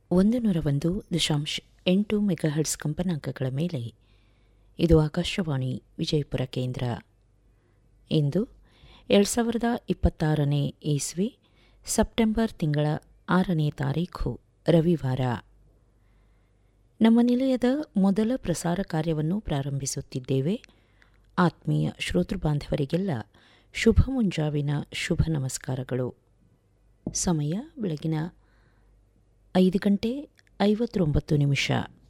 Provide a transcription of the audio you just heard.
ಒಂದು ನೂರ ಒಂದು ದಶಾಂಶ ಎಂಟು ಮೆಗಾಹರ್ಟ್ಸ್ ಕಂಪನಾಂಕಗಳ ಮೇಲೆ ಇದು ಆಕಾಶವಾಣಿ ವಿಜಯಪುರ ಕೇಂದ್ರ ಇಂದು ಎರಡು ಸಾವಿರದ ಇಪ್ಪತ್ತಾರನೇ ಇಸ್ವಿ ಸೆಪ್ಟೆಂಬರ್ ತಿಂಗಳ ಆರನೇ ತಾರೀಖು ರವಿವಾರ ನಮ್ಮ ನಿಲಯದ ಮೊದಲ ಪ್ರಸಾರ ಕಾರ್ಯವನ್ನು ಪ್ರಾರಂಭಿಸುತ್ತಿದ್ದೇವೆ ಆತ್ಮೀಯ ಶ್ರೋತೃ ಬಾಂಧವರಿಗೆಲ್ಲ ಶುಭ ಮುಂಜಾವಿನ ಶುಭ ನಮಸ್ಕಾರಗಳು ಸಮಯ ಬೆಳಗಿನ ಐದು ಗಂಟೆ ಐವತ್ತೊಂಬತ್ತು ನಿಮಿಷ